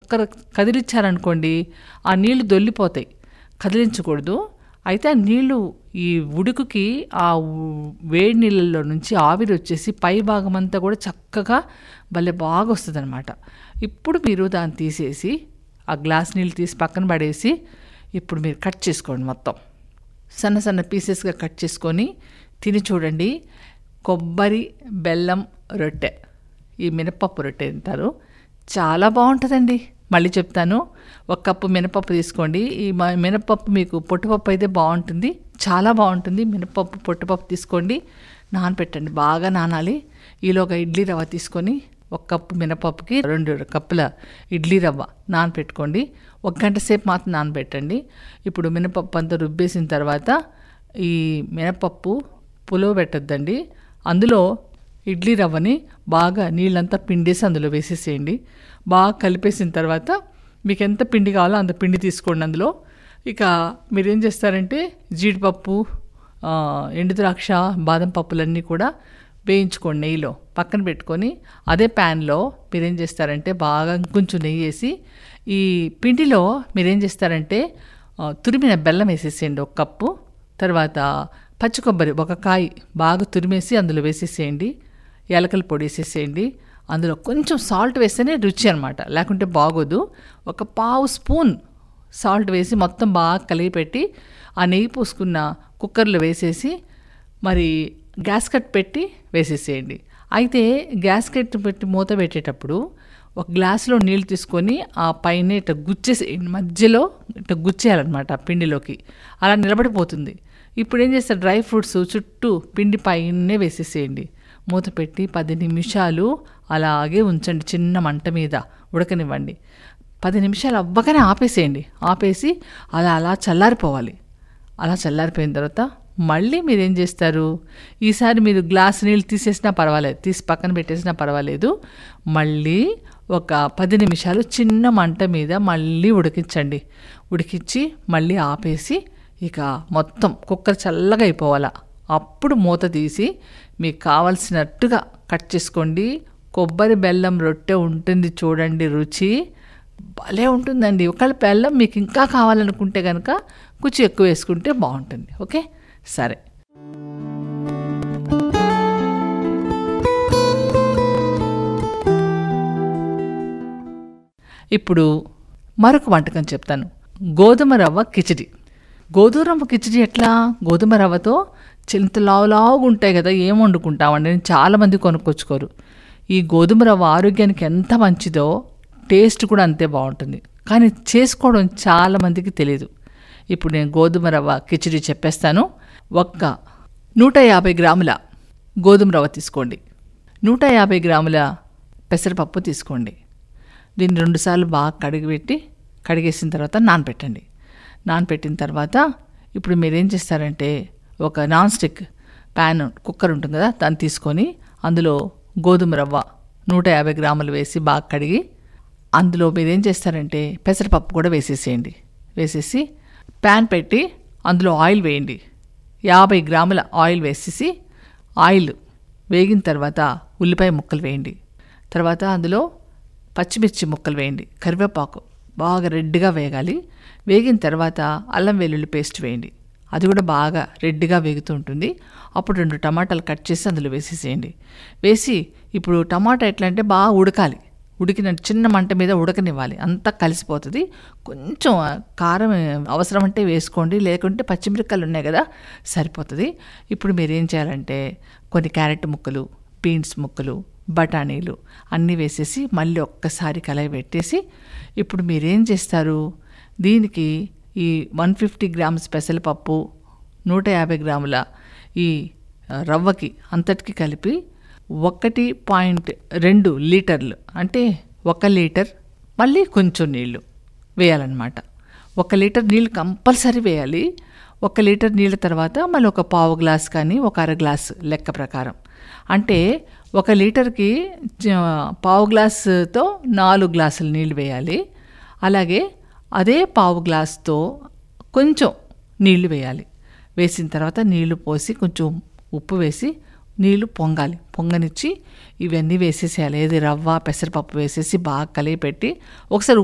ఒక్క కదిలిచ్చారనుకోండి ఆ నీళ్లు దొల్లిపోతాయి కదిలించకూడదు అయితే ఆ నీళ్లు ఈ ఉడుకుకి ఆ ఉ- వేడి నీళ్ళల్లో నుంచి ఆవిరి వచ్చేసి పై భాగం అంతా కూడా చక్కగా భలే బాగా వస్తుంది అనమాట ఇప్పుడు మీరు దాన్ని తీసేసి ఆ గ్లాస్ నీళ్ళు తీసి పక్కన పడేసి ఇప్పుడు మీరు కట్ చేసుకోండి మొత్తం సన్న సన్న పీసెస్గా కట్ చేసుకొని తిని చూడండి కొబ్బరి బెల్లం రొట్టె ఈ మినపప్పు రొట్టె తింటారు చాలా బాగుంటుందండి మళ్ళీ చెప్తాను ఒక కప్పు మినపప్పు తీసుకోండి ఈ మ- మినపప్పు మీకు పొట్టుపప్పు అయితే బాగుంటుంది చాలా బాగుంటుంది మినపప్పు పొట్టుపప్పు తీసుకోండి నానబెట్టండి బాగా నానాలి ఈలోగా ఇడ్లీ రవ్వ తీసుకొని ఒక కప్పు మినపప్పుకి రెండు కప్పుల ఇడ్లీ రవ్వ నానబెట్టుకోండి ఒక గంట సేపు మాత్రం నానబెట్టండి ఇప్పుడు మినపప్పు అంతా రుబ్బేసిన తర్వాత ఈ మినపప్పు పులవ పెట్టద్దండి అందులో ఇడ్లీ రవ్వని బాగా నీళ్ళంతా పిండేసి అందులో వేసేసేయండి బాగా కలిపేసిన తర్వాత మీకు ఎంత పిండి కావాలో అంత పిండి తీసుకోండి అందులో ఇక మీరు ఏం చేస్తారంటే జీడిపప్పు ఆ, ఎండు ద్రాక్ష బాదం పప్పులన్నీ కూడా వేయించుకోండి నెయ్యిలో పక్కన పెట్టుకొని అదే ప్యాన్లో మీరేం చేస్తారంటే బాగా కొంచెం నెయ్యి వేసి ఈ పిండిలో మీరేం చేస్తారంటే ఆ, తురిమిన బెల్లం వేసేసేయండి ఒక కప్పు తర్వాత పచ్చి కొబ్బరి ఒక కాయ బాగా తురిమేసి అందులో వేసేసేయండి యాలకల పొడి వేసేసేయండి అందులో కొంచెం సాల్ట్ వేస్తేనే రుచి అనమాట లేకుంటే బాగోదు ఒక పావు స్పూన్ సాల్ట్ వేసి మొత్తం బాగా కలిగి పెట్టి ఆ నెయ్యి పూసుకున్న కుక్కర్లో వేసేసి మరి గ్యాస్ కట్ పెట్టి వేసేసేయండి అయితే గ్యాస్ కట్ పెట్టి మూత పెట్టేటప్పుడు ఒక గ్లాసులో నీళ్ళు తీసుకొని ఆ పైన ఇట్లా గుచ్చేసేయండి మధ్యలో ఇట్లా గుచ్చేయాలన్నమాట ఆ పిండిలోకి అలా నిలబడిపోతుంది ఇప్పుడు ఏం చేస్తారు డ్రై ఫ్రూట్స్ చుట్టూ పిండి పైనే వేసేసేయండి మూత పెట్టి పది నిమిషాలు అలాగే ఉంచండి చిన్న మంట మీద ఉడకనివ్వండి పది నిమిషాలు అవ్వగానే ఆపేసేయండి ఆపేసి అలా అలా చల్లారిపోవాలి అలా చల్లారిపోయిన తర్వాత మళ్ళీ మీరు ఏం చేస్తారు ఈసారి మీరు గ్లాస్ నీళ్ళు తీసేసినా పర్వాలేదు తీసి పక్కన పెట్టేసినా పర్వాలేదు మళ్ళీ ఒక పది నిమిషాలు చిన్న మంట మీద మళ్ళీ ఉడికించండి ఉడికించి మళ్ళీ ఆపేసి ఇక మొత్తం కుక్కర్ చల్లగా అయిపోవాలా అప్పుడు మూత తీసి మీకు కావలసినట్టుగా కట్ చేసుకోండి కొబ్బరి బెల్లం రొట్టె ఉంటుంది చూడండి రుచి భలే ఉంటుందండి ఒకవేళ బెల్లం మీకు ఇంకా కావాలనుకుంటే కనుక కొంచెం ఎక్కువ వేసుకుంటే బాగుంటుంది ఓకే సరే ఇప్పుడు మరొక వంటకం చెప్తాను గోధుమ రవ్వ కిచిడి గోధుమ రవ్వ కిచిడి ఎట్లా గోధుమ రవ్వతో చింత లావు లావుగా ఉంటాయి కదా ఏం వండుకుంటామండి అని చాలామంది కొనుక్కొచ్చుకోరు ఈ గోధుమ రవ్వ ఆరోగ్యానికి ఎంత మంచిదో టేస్ట్ కూడా అంతే బాగుంటుంది కానీ చేసుకోవడం చాలామందికి తెలియదు ఇప్పుడు నేను గోధుమ రవ్వ కిచిడి చెప్పేస్తాను ఒక్క నూట యాభై గ్రాముల గోధుమ రవ్వ తీసుకోండి నూట యాభై గ్రాముల పెసరపప్పు తీసుకోండి దీన్ని రెండుసార్లు బాగా కడిగిపెట్టి కడిగేసిన తర్వాత నానబెట్టండి నానబెట్టిన తర్వాత ఇప్పుడు మీరు ఏం చేస్తారంటే ఒక నాన్ స్టిక్ ప్యాన్ కుక్కర్ ఉంటుంది కదా దాన్ని తీసుకొని అందులో గోధుమ రవ్వ నూట యాభై గ్రాములు వేసి బాగా కడిగి అందులో మీరు ఏం చేస్తారంటే పెసరపప్పు కూడా వేసేసేయండి వేసేసి ప్యాన్ పెట్టి అందులో ఆయిల్ వేయండి యాభై గ్రాముల ఆయిల్ వేసేసి ఆయిల్ వేగిన తర్వాత ఉల్లిపాయ ముక్కలు వేయండి తర్వాత అందులో పచ్చిమిర్చి ముక్కలు వేయండి కరివేపాకు బాగా రెడ్గా వేగాలి వేగిన తర్వాత అల్లం వెల్లుల్లి పేస్ట్ వేయండి అది కూడా బాగా రెడ్గా వేగుతూ ఉంటుంది అప్పుడు రెండు టమాటాలు కట్ చేసి అందులో వేసేసేయండి వేసి ఇప్పుడు టమాటా ఎట్లా అంటే బాగా ఉడకాలి ఉడికిన చిన్న మంట మీద ఉడకనివ్వాలి అంతా కలిసిపోతుంది కొంచెం కారం అవసరం అంటే వేసుకోండి లేకుంటే పచ్చిమిరపకాయలు ఉన్నాయి కదా సరిపోతుంది ఇప్పుడు మీరు ఏం చేయాలంటే కొన్ని క్యారెట్ ముక్కలు బీన్స్ ముక్కలు బఠానీలు అన్నీ వేసేసి మళ్ళీ ఒక్కసారి కలయి పెట్టేసి ఇప్పుడు మీరేం చేస్తారు దీనికి ఈ వన్ ఫిఫ్టీ గ్రామ్స్ పెసరపప్పు నూట యాభై గ్రాముల ఈ ఆ, రవ్వకి అంతటికి కలిపి ఒకటి పాయింట్ రెండు లీటర్లు అంటే ఒక లీటర్ మళ్ళీ కొంచెం నీళ్ళు వేయాలన్నమాట ఒక లీటర్ నీళ్ళు కంపల్సరీ వేయాలి ఒక లీటర్ నీళ్ళ తర్వాత మళ్ళీ ఒక పావు గ్లాస్ కానీ ఒక అర గ్లాస్ లెక్క ప్రకారం అంటే ఒక లీటర్కి చ- పావు గ్లాసుతో నాలుగు గ్లాసులు నీళ్ళు వేయాలి అలాగే అదే పావు గ్లాస్తో కొంచెం నీళ్లు వేయాలి వేసిన తర్వాత నీళ్లు పోసి కొంచెం ఉప్పు వేసి నీళ్లు పొంగాలి పొంగనిచ్చి ఇవన్నీ వేసేసేయాలి ఏది రవ్వ పెసరపప్పు వేసేసి బాగా కలిగి పెట్టి ఒకసారి